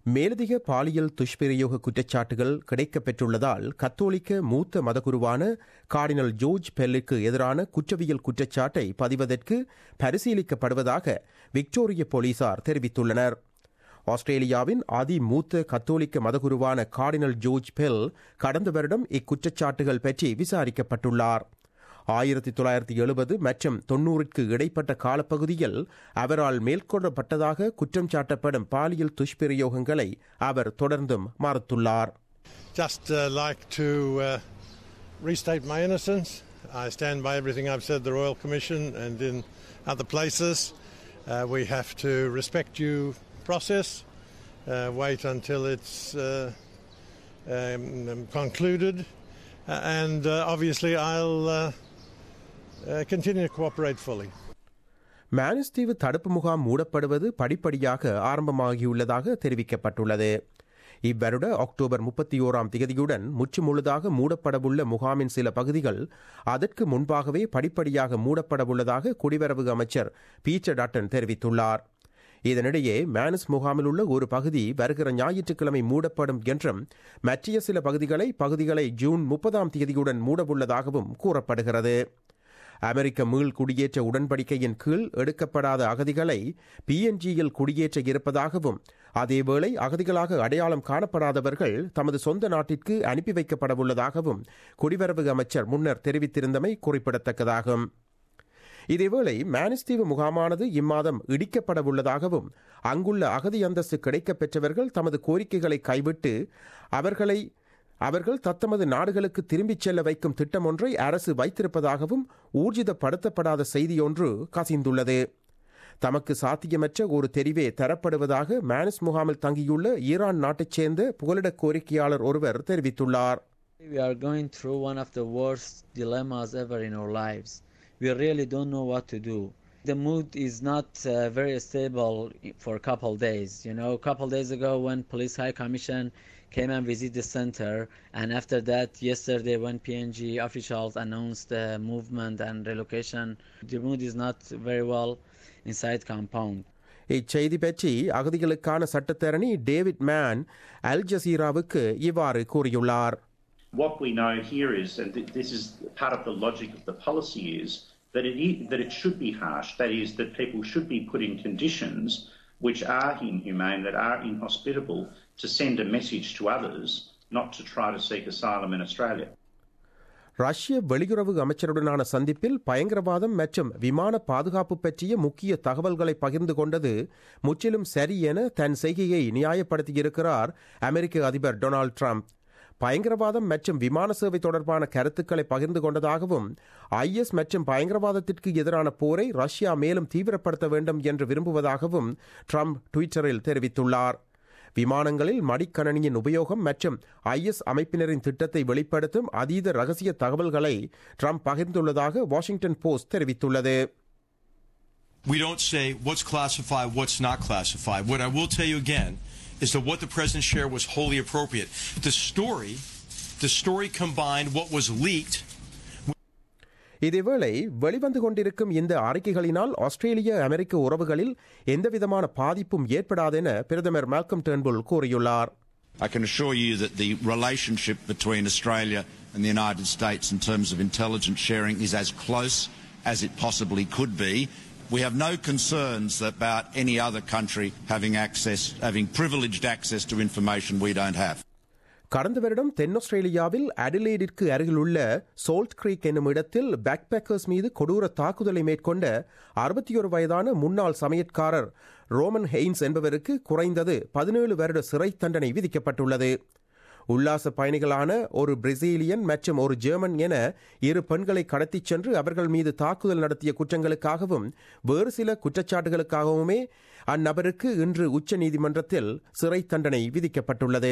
மேலதிக பாலியல் துஷ்பிரயோக குற்றச்சாட்டுகள் கிடைக்கப்பெற்றுள்ளதால் கத்தோலிக்க மூத்த மதகுருவான கார்டினல் ஜோர்ஜ் பெல்லுக்கு எதிரான குற்றவியல் குற்றச்சாட்டை பதிவதற்கு பரிசீலிக்கப்படுவதாக விக்டோரிய போலீசார் தெரிவித்துள்ளனர் ஆஸ்திரேலியாவின் அதிமூத்த கத்தோலிக்க மதகுருவான கார்டினல் ஜோர்ஜ் பெல் கடந்த வருடம் இக்குற்றச்சாட்டுகள் பற்றி விசாரிக்கப்பட்டுள்ளார் ஆயிரத்தி தொள்ளாயிரத்தி எழுபது மற்றும் தொன்னூறுக்கு இடைப்பட்ட காலப்பகுதியில் அவரால் மேற்கொள்ளப்பட்டதாக குற்றம் சாட்டப்படும் பாலியல் துஷ்பிரயோகங்களை அவர் தொடர்ந்தும் மறுத்துள்ளார் Just uh, like to uh, restate my innocence. I stand by everything I've said at the Royal Commission and in other places. Uh, we have to respect due process, uh, wait until it's uh, um, concluded, uh, and uh, obviously I'll uh, uh, continue to cooperate fully. மானிஸ் தீவு தடுப்பு முகாம் மூடப்படுவது படிப்படியாக ஆரம்பமாகியுள்ளதாக தெரிவிக்கப்பட்டுள்ளது இவ்வருட October முப்பத்தி ஓராம் திகதியுடன் முற்றுமுழுதாக மூடப்படவுள்ள முகாமின் சில பகுதிகள் அதற்கு முன்பாகவே படிப்படியாக மூடப்படவுள்ளதாக குடிவரவு அமைச்சர் பீட்டர் டாட்டன் தெரிவித்துள்ளார் இதனிடையே மேனஸ் முகாமில் உள்ள ஒரு பகுதி வருகிற ஞாயிற்றுக்கிழமை மூடப்படும் என்றும் மற்றைய சில பகுதிகளை பகுதிகளை ஜூன் முப்பதாம் தேதியுடன் மூடவுள்ளதாகவும் கூறப்படுகிறது அமெரிக்க மீள் குடியேற்ற உடன்படிக்கையின் கீழ் எடுக்கப்படாத அகதிகளை பிஎன்ஜியில் குடியேற்ற இருப்பதாகவும் அதேவேளை அகதிகளாக அடையாளம் காணப்படாதவர்கள் தமது சொந்த நாட்டிற்கு அனுப்பி வைக்கப்படவுள்ளதாகவும் குடிவரவு அமைச்சர் முன்னர் தெரிவித்திருந்தமை குறிப்பிடத்தக்கதாகும் இதேவேளை மானிஸ்தீவு முகாமானது இம்மாதம் இடிக்கப்படவுள்ளதாகவும் அங்குள்ள அகதி அந்தஸ்து கிடைக்கப் பெற்றவர்கள் தமது கோரிக்கைகளை கைவிட்டு அவர்களை அவர்கள் தத்தமது நாடுகளுக்கு திரும்பிச் செல்ல வைக்கும் திட்டம் ஒன்றை அரசு வைத்திருப்பதாகவும் ஊர்ஜிதப்படுத்தப்படாத செய்தியொன்று கசிந்துள்ளது தமக்கு சாத்தியமற்ற ஒரு தெரிவே தரப்படுவதாக மானிஸ் முகாமில் தங்கியுள்ள ஈரான் நாட்டைச் சேர்ந்த புகலிட கோரிக்கையாளர் ஒருவர் தெரிவித்துள்ளார் We are going through one of the worst dilemmas ever in our lives. We really don't know what to do. The mood is not uh, very stable for a couple days. You know, a couple days ago when Police High Commission came and visited the center, and after that, yesterday when PNG officials announced the movement and relocation, the mood is not very well inside compound. இச்செய்தி பற்றி அகதிகளுக்கான சட்டத்தரணி David man அல் ஜசீராவுக்கு இவ்வாறு கூறியுள்ளார் What we know here is, and th- this is part of the logic of the policy, is that it, is, that it should be harsh. That is, that people should be put in conditions which are inhumane, that are inhospitable, to send a message to others not to try to seek asylum in Australia. ரஷ்ய வெளியுறவு அமைச்சருடனான சந்திப்பில் பயங்கரவாதம் மற்றும் விமான பாதுகாப்பு பற்றிய முக்கிய தகவல்களை பகிர்ந்து கொண்டது முற்றிலும் சரி என தன் செய்கையை நியாயப்படுத்தியிருக்கிறார் அமெரிக்க அதிபர் டொனால்ட் ட்ரம்ப் பயங்கரவாதம் மற்றும் விமான சேவை தொடர்பான கருத்துக்களை பகிர்ந்து கொண்டதாகவும் ஐஎஸ் மற்றும் பயங்கரவாதத்திற்கு எதிரான போரை ரஷ்யா மேலும் தீவிரப்படுத்த வேண்டும் என்று விரும்புவதாகவும் ட்ரம்ப் ட்விட்டரில் தெரிவித்துள்ளார் விமானங்களில் மடிக்கணனியின் உபயோகம் மற்றும் ஐஎஸ் அமைப்பினரின் திட்டத்தை வெளிப்படுத்தும் அதீத ரகசிய தகவல்களை ட்ரம்ப் பகிர்ந்துள்ளதாக வாஷிங்டன் போஸ்ட் தெரிவித்துள்ளது We don't say what's classified, what's not classified. What I will tell you again is that what the president shared was wholly appropriate. The story, the story combined what was leaked இதேவேளை வெளிவந்து கொண்டிருக்கும் இந்த அறிக்கைகளினால் ஆஸ்திரேலிய அமெரிக்க உறவுகளில் எந்தவிதமான பாதிப்பும் ஏற்படாதென பிரதமர் Malcolm Turnbull கூறியுள்ளார் I can assure you that the relationship between Australia and the United States in terms of intelligence sharing is as close as it possibly could be. We have no concerns about any other country having access, having privileged access to information we don't have. கடந்த வருடம் தென் ஆஸ்திரேலியாவில் அடிலேடிற்கு அருகிலுள்ள sold Greek என்னும் இடத்தில் backpackers மீது கொடூர தாக்குதலை மேற்கொண்ட அறுபத்தி ஒரு வயதான முன்னாள் சமையற்காரர் ரோமன் ஹெய்ன்ஸ் என்பவருக்கு குறைந்தது பதினேழு வருட சிறை தண்டனை விதிக்கப்பட்டுள்ளது உல்லாச பயணிகளான ஒரு பிரேசிலியன் மற்றும் ஒரு ஜெர்மன் என இரு பெண்களை கடத்திச் சென்று அவர்கள் மீது தாக்குதல் நடத்திய குற்றங்களுக்காகவும் வேறு சில குற்றச்சாட்டுகளுக்காகவுமே அந்நபருக்கு இன்று உச்ச நீதிமன்றத்தில் சிறை தண்டனை விதிக்கப்பட்டுள்ளது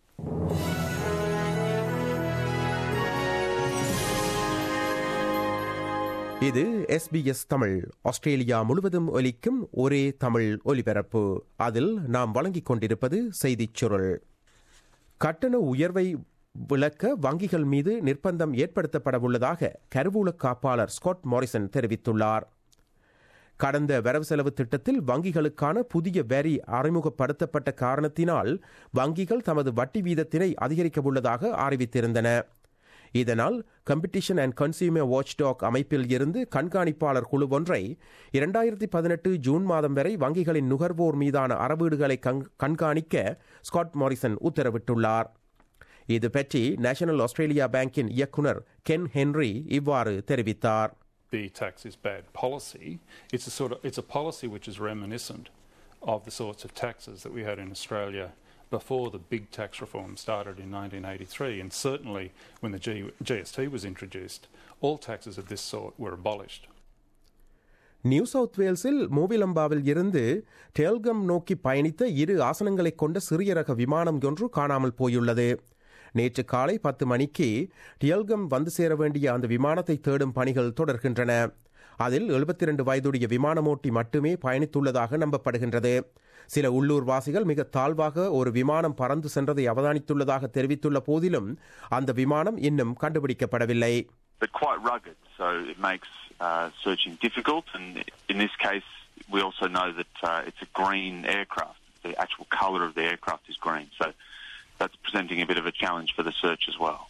இது எஸ்பிஎஸ் தமிழ் ஆஸ்திரேலியா முழுவதும் ஒலிக்கும் ஒரே தமிழ் ஒலிபரப்பு அதில் நாம் வழங்கிக் கொண்டிருப்பது செய்திச் சுருள் கட்டண உயர்வை விளக்க வங்கிகள் மீது நிர்பந்தம் ஏற்படுத்தப்படவுள்ளதாக கருவூல காப்பாளர் ஸ்காட் மாரிசன் தெரிவித்துள்ளார் கடந்த வரவு செலவு திட்டத்தில் வங்கிகளுக்கான புதிய வரி அறிமுகப்படுத்தப்பட்ட காரணத்தினால் வங்கிகள் தமது வட்டி வீதத்தினை அதிகரிக்கவுள்ளதாக அறிவித்திருந்தன இதனால் கம்பெடிஷன் அண்ட் கன்சியூமர் வாட்ச்டாக் அமைப்பில் இருந்து கண்காணிப்பாளர் குழு ஒன்றை இரண்டாயிரத்தி பதினெட்டு ஜூன் மாதம் வரை வங்கிகளின் நுகர்வோர் மீதான அறவீடுகளை கண்காணிக்க ஸ்காட் மாரிசன் உத்தரவிட்டுள்ளார் இது பற்றி நேஷனல் ஆஸ்திரேலியா பேங்கின் இயக்குனர் கென் ஹென்ரி இவ்வாறு தெரிவித்தார் the tax is bad policy. It's a sort of it's a policy which is reminiscent of the sorts of taxes that we had in Australia before the big tax reform started in 1983, and certainly when the G, GST was introduced, all taxes of this sort were abolished. New South வேல்ஸில் மூவிலம்பாவில் இருந்து டேல்கம் நோக்கி பயணித்த இரு ஆசனங்களை கொண்ட சிறிய ரக விமானம் ஒன்று காணாமல் போயுள்ளது நேற்று காலை பத்து மணிக்கு டியல்கம் வந்து சேர வேண்டிய அந்த விமானத்தை தேடும் பணிகள் தொடர்கின்றன அதில் எழுபத்தி இரண்டு வயதுடைய விமானமோட்டி மட்டுமே பயணித்துள்ளதாக நம்பப்படுகின்றது சில உள்ளூர்வாசிகள் மிக தாழ்வாக ஒரு விமானம் பறந்து சென்றதை அவதானித்துள்ளதாக தெரிவித்துள்ள போதிலும் அந்த விமானம் இன்னும் கண்டுபிடிக்கப்படவில்லை But quite rugged, so it makes uh, searching difficult. And in this case, we also know that uh, it's a green aircraft. The actual colour of the aircraft is green, so that's presenting a bit of a challenge for the search as well.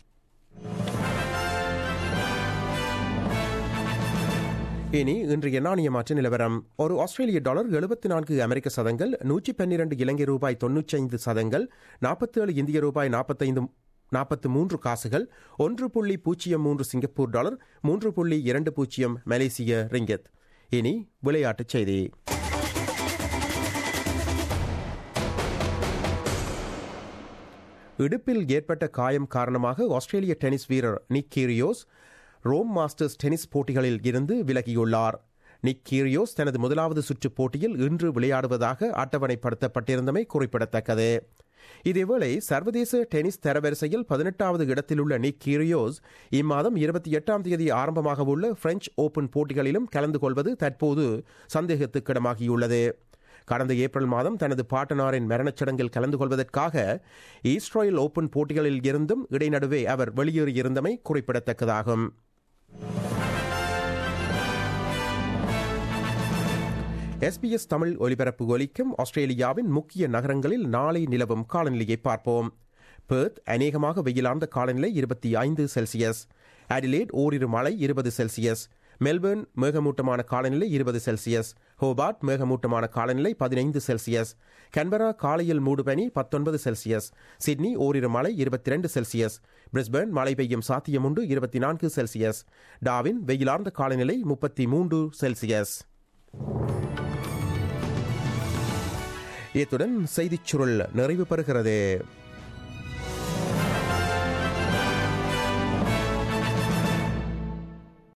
இனி இன்றைய நாணய மாற்ற நிலவரம் ஒரு ஆஸ்திரேலிய dollar எழுபத்தி நான்கு அமெரிக்க சதங்கள் நூற்றி பன்னிரண்டு இலங்கை ரூபாய் தொன்னூற்றி ஐந்து சதங்கள் நாற்பத்தேழு இந்திய ரூபாய் நாற்பத்தைந்து நாற்பத்து மூன்று காசுகள் ஒன்று புள்ளி பூஜ்ஜியம் மூன்று சிங்கப்பூர் டாலர் மூன்று புள்ளி இரண்டு பூஜ்ஜியம் மலேசிய ரிங்கத் இனி விளையாட்டுச் செய்தி இடுப்பில் ஏற்பட்ட காயம் காரணமாக ஆஸ்திரேலிய டென்னிஸ் வீரர் Nick Kyrgios Rome Masters tennis போட்டிகளில் இருந்து விலகியுள்ளார் நிக் கீரியோஸ் தனது முதலாவது சுற்று போட்டியில் இன்று விளையாடுவதாக அட்டவணைப்படுத்தப்பட்டிருந்தமை குறிப்பிடத்தக்கது இதேவேளை சர்வதேச டென்னிஸ் தரவரிசையில் பதினெட்டாவது இடத்தில் உள்ள நிக் கீரியோஸ் இம்மாதம் இருபத்தி எட்டாம் தேதி ஆரம்பமாக உள்ள பிரெஞ்சு ஓபன் போட்டிகளிலும் கலந்து கொள்வது தற்போது சந்தேகத்துக்கிடமாகியுள்ளது கடந்த ஏப்ரல் மாதம் தனது பாட்டனாரின் மரணச் சடங்கில் கலந்து கொள்வதற்காக ஈஸ்ட்ராயல் ஓபன் போட்டிகளில் இருந்தும் இடைநடுவே அவர் வெளியேறியிருந்தமை குறிப்பிடத்தக்கதாகும் எஸ்பிஎஸ் தமிழ் ஒலிபரப்பு ஒலிக்கும் ஆஸ்திரேலியாவின் முக்கிய நகரங்களில் நாளை நிலவும் காலநிலையை பார்ப்போம் பெர்த் அநேகமாக வெயிலார்ந்த காலநிலை இருபத்தி ஐந்து செல்சியஸ் அடிலேட் ஓரிரு மழை இருபது செல்சியஸ் மெல்பர்ன் மேகமூட்டமான காலநிலை இருபது செல்சியஸ் ஹோபார்ட் மேகமூட்டமான காலநிலை பதினைந்து செல்சியஸ் கன்பரா காலையில் மூடுபனி பத்தொன்பது செல்சியஸ் சிட்னி ஓரிரு மழை இருபத்தி ரெண்டு செல்சியஸ் பிரிஸ்பர்ன் மழை பெய்யும் சாத்தியமுண்டு இருபத்தி நான்கு செல்சியஸ் டாவின் வெயிலார்ந்த காலநிலை முப்பத்தி மூன்று செல்சியஸ் இத்துடன் செய்திச் சுருள் நிறைவு பெறுகிறது